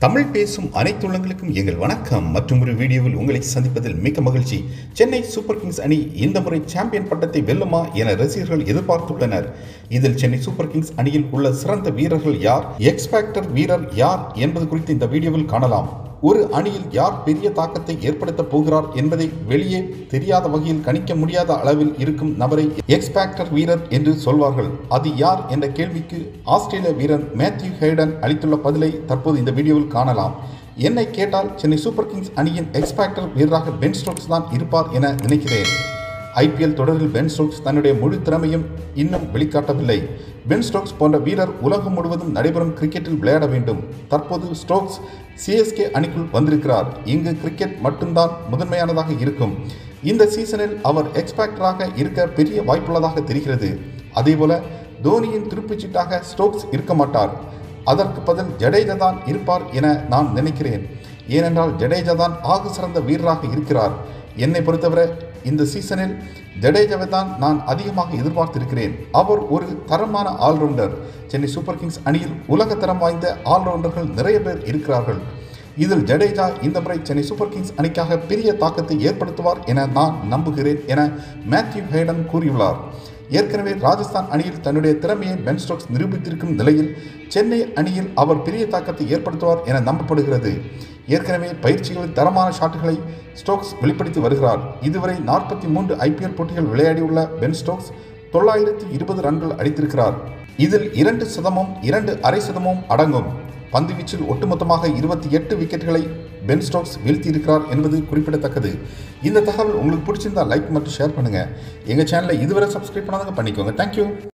தமிழ் பேசும் அனைத்து உள்ளங்களுக்கும் எங்கள் வணக்கம் மற்றும் ஒரு வீடியோவில் உங்களை சந்திப்பதில் மிக்க மகிழ்ச்சி சென்னை சூப்பர் கிங்ஸ் அணி இந்த முறை சாம்பியன் பட்டத்தை வெல்லுமா என ரசிகர்கள் எதிர்பார்த்துள்ளனர் இதில் சென்னை சூப்பர் கிங்ஸ் அணியில் உள்ள சிறந்த வீரர்கள் யார் எக்ஸ்பேக்டர் வீரர் யார் என்பது குறித்து இந்த வீடியோவில் காணலாம் ஒரு அணியில் யார் பெரிய தாக்கத்தை ஏற்படுத்தப் போகிறார் என்பதை வெளியே தெரியாத வகையில் கணிக்க முடியாத அளவில் இருக்கும் நபரை எக்ஸ்பேக்டர் வீரர் என்று சொல்வார்கள் அது யார் என்ற கேள்விக்கு ஆஸ்திரேலிய வீரர் மேத்யூ ஹேடன் அளித்துள்ள பதிலை தற்போது இந்த வீடியோவில் காணலாம் என்னை கேட்டால் சென்னை சூப்பர் கிங்ஸ் அணியின் எக்ஸ்பேக்டர் வீரராக பென் ஸ்டோக்ஸ் தான் இருப்பார் என நினைக்கிறேன் ஐபிஎல் தொடரில் பென் ஸ்டோக்ஸ் தன்னுடைய முழு திறமையும் இன்னும் வெளிக்காட்டவில்லை பென் ஸ்டோக்ஸ் போன்ற வீரர் உலகம் முழுவதும் நடைபெறும் கிரிக்கெட்டில் விளையாட வேண்டும் தற்போது ஸ்டோக்ஸ் சிஎஸ்கே அணிக்குள் வந்திருக்கிறார் இங்கு கிரிக்கெட் மட்டும்தான் முதன்மையானதாக இருக்கும் இந்த சீசனில் அவர் எக்ஸ்பேக்டராக இருக்க பெரிய வாய்ப்புள்ளதாக தெரிகிறது அதேபோல தோனியின் திருப்புச்சீட்டாக ஸ்டோக்ஸ் இருக்க மாட்டார் அதற்கு பதில் ஜடேஜா தான் இருப்பார் என நான் நினைக்கிறேன் ஏனென்றால் ஜடேஜா தான் ஆக சிறந்த வீரராக இருக்கிறார் என்னை பொறுத்தவரை இந்த சீசனில் ஜடேஜாவை தான் நான் அதிகமாக எதிர்பார்த்திருக்கிறேன் அவர் ஒரு தரமான ஆல்ரவுண்டர் சென்னை சூப்பர் கிங்ஸ் அணியில் உலக தரம் வாய்ந்த ஆல்ரவுண்டர்கள் நிறைய பேர் இருக்கிறார்கள் இதில் ஜடேஜா இந்த முறை சென்னை சூப்பர் கிங்ஸ் அணிக்காக பெரிய தாக்கத்தை ஏற்படுத்துவார் என நான் நம்புகிறேன் என மேத்யூ ஹேடன் கூறியுள்ளார் ஏற்கனவே ராஜஸ்தான் அணியில் தன்னுடைய திறமையை பென் ஸ்டோக்ஸ் நிரூபித்திருக்கும் நிலையில் சென்னை அணியில் அவர் பெரிய தாக்கத்தை ஏற்படுத்துவார் என நம்பப்படுகிறது ஏற்கனவே பயிற்சிகளில் தரமான ஷாட்டுகளை ஸ்டோக்ஸ் வெளிப்படுத்தி வருகிறார் இதுவரை நாற்பத்தி மூன்று ஐபிஎல் போட்டிகள் விளையாடியுள்ள பென் ஸ்டோக்ஸ் தொள்ளாயிரத்தி இருபது ரன்கள் அடித்திருக்கிறார் இதில் இரண்டு சதமும் இரண்டு அரை சதமும் அடங்கும் பந்துவீச்சில் ஒட்டுமொத்தமாக இருபத்தி எட்டு விக்கெட்டுகளை பென் ஸ்டோக்ஸ் வீழ்த்தியிருக்கிறார் என்பது குறிப்பிடத்தக்கது இந்த தகவல் உங்களுக்கு பிடிச்சிருந்தா லைக் மற்றும் ஷேர் பண்ணுங்கள் எங்கள் சேனலை இதுவரை சப்ஸ்கிரைப் பண்ணாதவங்க பண்ணிக்கோங்க தேங்க்யூ